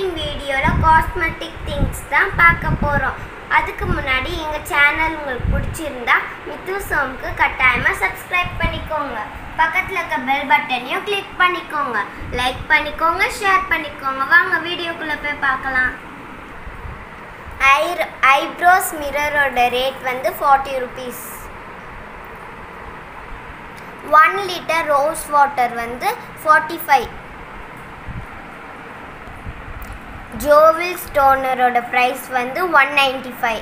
cooking வீடியோவில் cosmetic things தான் பார்க்க போகிறோம் அதுக்கு முன்னாடி எங்கள் சேனல் உங்களுக்கு பிடிச்சிருந்தா மித்து சோம்க்கு கட்டாயமாக சப்ஸ்கிரைப் பண்ணிக்கோங்க பக்கத்தில் இருக்க பெல் பட்டனையும் கிளிக் பண்ணிக்கோங்க லைக் பண்ணிக்கோங்க ஷேர் பண்ணிக்கோங்க வாங்க வீடியோக்குள்ளே போய் பார்க்கலாம் ஐ ஐப்ரோஸ் மிரரோட ரேட் வந்து forty rupees one litre rose water வந்து ஃபார்ட்டி ஃபைவ் ஜோவில் ஸ்டோனரோட ப்ரைஸ் வந்து ஒன் நைன்டி ஃபைவ்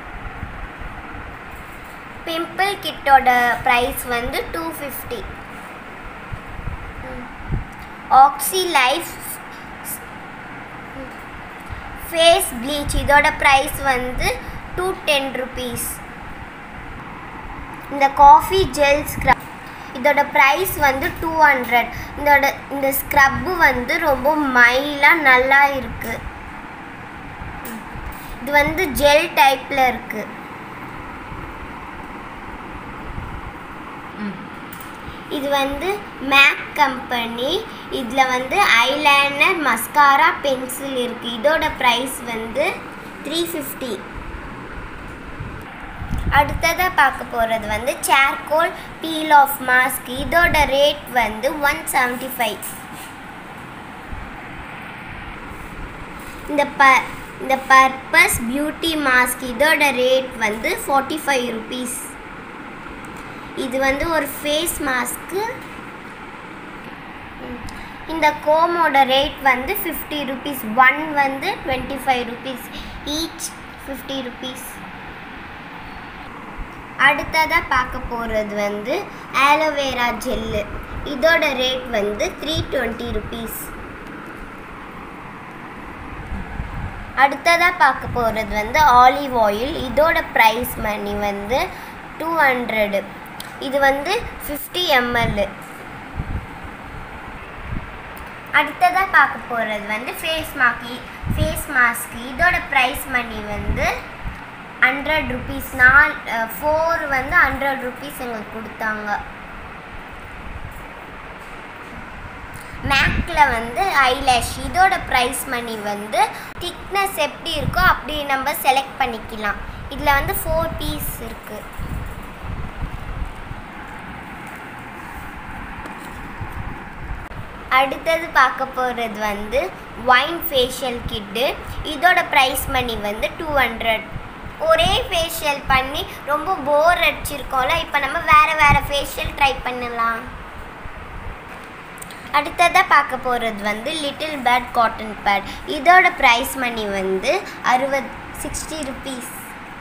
பிம்பிள் கிட்டோட ப்ரைஸ் வந்து two fifty oxy life face bleach இதோட ப்ரைஸ் வந்து டூ டென் ருபீஸ் இந்த காஃபி ஜெல் ஸ்க்ரப் இதோட ப்ரைஸ் வந்து டூ ஹண்ட்ரட் இதோட இந்த ஸ்க்ரப்பு வந்து ரொம்ப மைலாக நல்லா இருக்கு இது வந்து ஜெல் டைப்பில் இருக்கு இது வந்து மேக் கம்பெனி இதில் வந்து ஐலைனர் மஸ்காரா பென்சில் இருக்குது இதோட ப்ரைஸ் வந்து த்ரீ ஃபிஃப்டி அடுத்ததாக பார்க்க போகிறது வந்து சார்கோல் பீல் ஆஃப் மாஸ்க் இதோட ரேட் வந்து ஒன் செவன்ட்டி ஃபைவ் இந்த ப இந்த பர்பஸ் பியூட்டி மாஸ்க் இதோட ரேட் வந்து ஃபார்ட்டி ஃபைவ் ருபீஸ் இது வந்து ஒரு ஃபேஸ் மாஸ்க்கு இந்த கோமோட ரேட் வந்து ஃபிஃப்டி ருபீஸ் ஒன் வந்து twenty five rupees each fifty rupees அடுத்ததாக பார்க்க போகிறது வந்து ஆலோவேரா ஜெல்லு இதோட ரேட் வந்து த்ரீ டுவெண்ட்டி ருபீஸ் அடுத்ததாக பார்க்க போகிறது வந்து ஆலிவ் ஆயில் இதோட ப்ரைஸ் மணி வந்து டூ ஹண்ட்ரடு இது வந்து ஃபிஃப்டி எம்எல் அடுத்ததாக பார்க்க போகிறது வந்து ஃபேஸ் மாஸ்க் ஃபேஸ் மாஸ்க் இதோட ப்ரைஸ் மணி வந்து ஹண்ட்ரட் ருபீஸ் நால் ஃபோர் வந்து ஹண்ட்ரட் ருபீஸ் எங்களுக்கு கொடுத்தாங்க மேக்கில் வந்து ஐலேஷ் இதோட ப்ரைஸ் மணி வந்து திக்னஸ் எப்படி இருக்கோ அப்படி நம்ம செலக்ட் பண்ணிக்கலாம் இதில் வந்து ஃபோர் பீஸ் இருக்குது அடுத்தது பார்க்க போகிறது வந்து ஒயின் ஃபேஷியல் கிட்டு இதோட ப்ரைஸ் மணி வந்து டூ ஹண்ட்ரட் ஒரே ஃபேஷியல் பண்ணி ரொம்ப போர் அடிச்சிருக்கோம்ல இப்போ நம்ம வேறு வேறு ஃபேஷியல் ட்ரை பண்ணலாம் அடுத்ததாக பார்க்க போகிறது வந்து லிட்டில் பேட் காட்டன் பேட் இதோட ப்ரைஸ் மணி வந்து அறுபது சிக்ஸ்டி ருபீஸ்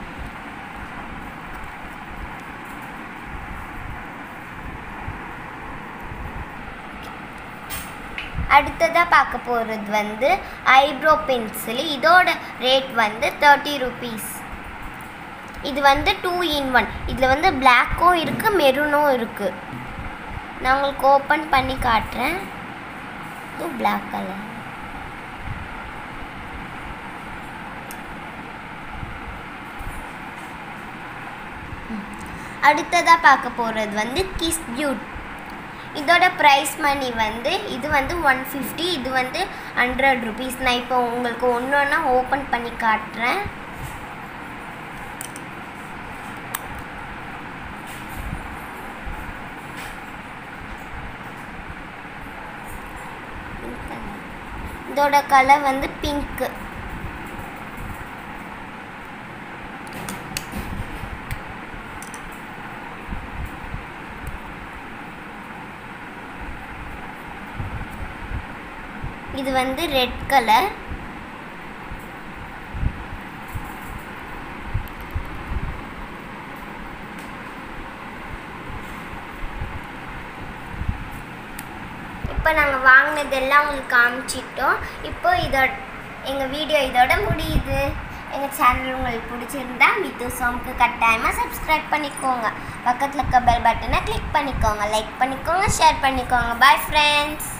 அடுத்ததாக பார்க்க போகிறது வந்து ஐப்ரோ பென்சில் இதோட ரேட் வந்து தேர்ட்டி ருபீஸ் இது வந்து டூ இன் ஒன் இதில் வந்து பிளாக்கும் இருக்குது மெரூனும் இருக்குது நான் உங்களுக்கு ஓப்பன் பண்ணி காட்டுறேன் இது பிளாக் கலர் அடுத்ததாக பார்க்க போகிறது வந்து கிஸ் பியூட் இதோட ப்ரைஸ் மணி வந்து இது வந்து ஒன் ஃபிஃப்டி இது வந்து ஹண்ட்ரட் ருபீஸ் நான் இப்போ உங்களுக்கு ஒன்று ஒன்றா ஓப்பன் பண்ணி காட்டுறேன் இதோட கலர் வந்து பிங்க்கு இது வந்து ரெட் கலர் இப்போ நாங்கள் வாங்கினதெல்லாம் உங்களுக்கு காமிச்சிட்டோம் இப்போ இதோட எங்கள் வீடியோ இதோட முடியுது எங்கள் சேனல் உங்களுக்கு பிடிச்சிருந்தா மித்து சோம்க்கு கட்டாயமாக சப்ஸ்கிரைப் பண்ணிக்கோங்க பக்கத்தில் இருக்க பெல் பட்டனை கிளிக் பண்ணிக்கோங்க லைக் பண்ணிக்கோங்க ஷேர் பண்ணிக்கோங்க பாய் ஃப்ரெண்ட்ஸ்